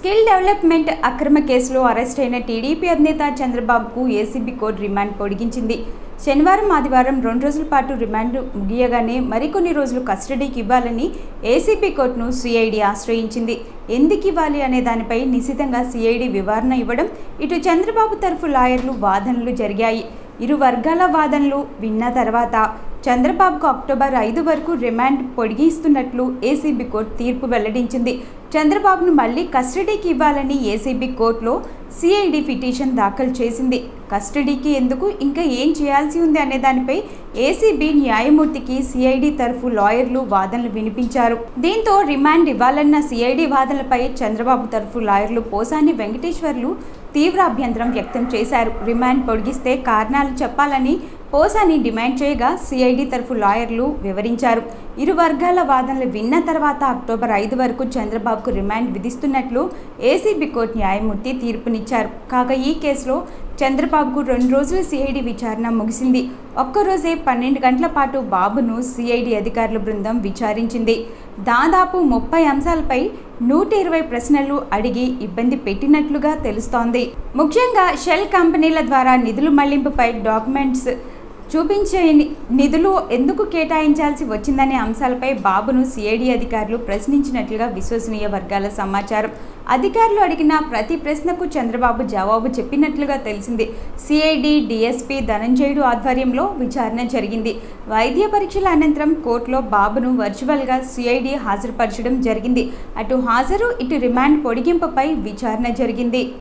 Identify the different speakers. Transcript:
Speaker 1: skill development అక్రమ కేసులో arrest అయిన టీడీపీ అధినేత చంద్రబాబుకు ఏసీబీ కోర్టు రిమాండ్ పొడిగించింది శనివారం ఆదివారం రెండు రోజుల పాటు రిమాండ్ ముగియగానే మరికొన్ని రోజులు కస్టడీకి ఇవ్వాలని ఏసీబీ కోర్టును సిఐడి ఆశ్రయించింది ఎందుకు ఇవ్వాలి అనే దానిపై నిశితంగా సిఐడి వివరణ ఇవ్వడం ఇటు చంద్రబాబు తరఫు లాయర్లు వాదనలు జరిగాయి ఇరు వర్గాల వాదనలు విన్న తర్వాత చంద్రబాబుకు అక్టోబర్ ఐదు వరకు రిమాండ్ పొడిగిస్తున్నట్లు ఏసీబీ కోర్టు తీర్పు వెల్లడించింది చంద్రబాబును మళ్లీ కస్టడీకి ఇవ్వాలని ఏసీబీ కోర్టులో సిఐడి పిటిషన్ దాఖలు చేసింది కస్టడీకి ఎందుకు ఇంకా ఏం చేయాల్సి ఉంది అనే దానిపై ఏసీబీ న్యాయమూర్తికి సిఐడి తరఫు లాయర్లు వాదనలు వినిపించారు దీంతో రిమాండ్ ఇవ్వాలన్న సిఐడి వాదనలపై చంద్రబాబు తరఫు లాయర్లు పోసాని వెంకటేశ్వర్లు తీవ్ర అభ్యంతరం వ్యక్తం చేశారు రిమాండ్ పొడిగిస్తే కారణాలు చెప్పాలని పోసాని డిమాండ్ చేయగా సిఐడి తరఫు లాయర్లు వివరించారు ఇరు వర్గాల వాదనలు విన్న తర్వాత అక్టోబర్ ఐదు వరకు చంద్రబాబుకు రిమాండ్ విధిస్తున్నట్లు ఏసీబీ కోర్టు న్యాయమూర్తి తీర్పునిచ్చారు కాగా ఈ కేసులో చంద్రబాబుకు రెండు రోజుల సిఐడి విచారణ ముగిసింది ఒక్కరోజే పన్నెండు గంటల పాటు బాబును సిఐడి అధికారుల బృందం విచారించింది దాదాపు ముప్పై అంశాలపై నూట ఇరవై ప్రశ్నలు అడిగి ఇబ్బంది పెట్టినట్లుగా తెలుస్తోంది ముఖ్యంగా షెల్ కంపెనీల ద్వారా నిధుల మళ్లింపుపై డాక్యుమెంట్స్ చూపించే నిధులు ఎందుకు కేటాయించాల్సి వచ్చిందనే అంశాలపై బాబును సిఐడి అధికారులు ప్రశ్నించినట్లుగా విశ్వసనీయ వర్గాల సమాచారం అధికారులు అడిగిన ప్రతి ప్రశ్నకు చంద్రబాబు జవాబు చెప్పినట్లుగా తెలిసింది సిఐడి డిఎస్పీ ధనంజయుడు ఆధ్వర్యంలో విచారణ జరిగింది వైద్య పరీక్షల అనంతరం కోర్టులో బాబును వర్చువల్గా సిఐడి హాజరుపరచడం జరిగింది అటు హాజరు ఇటు రిమాండ్ పొడిగింపుపై విచారణ జరిగింది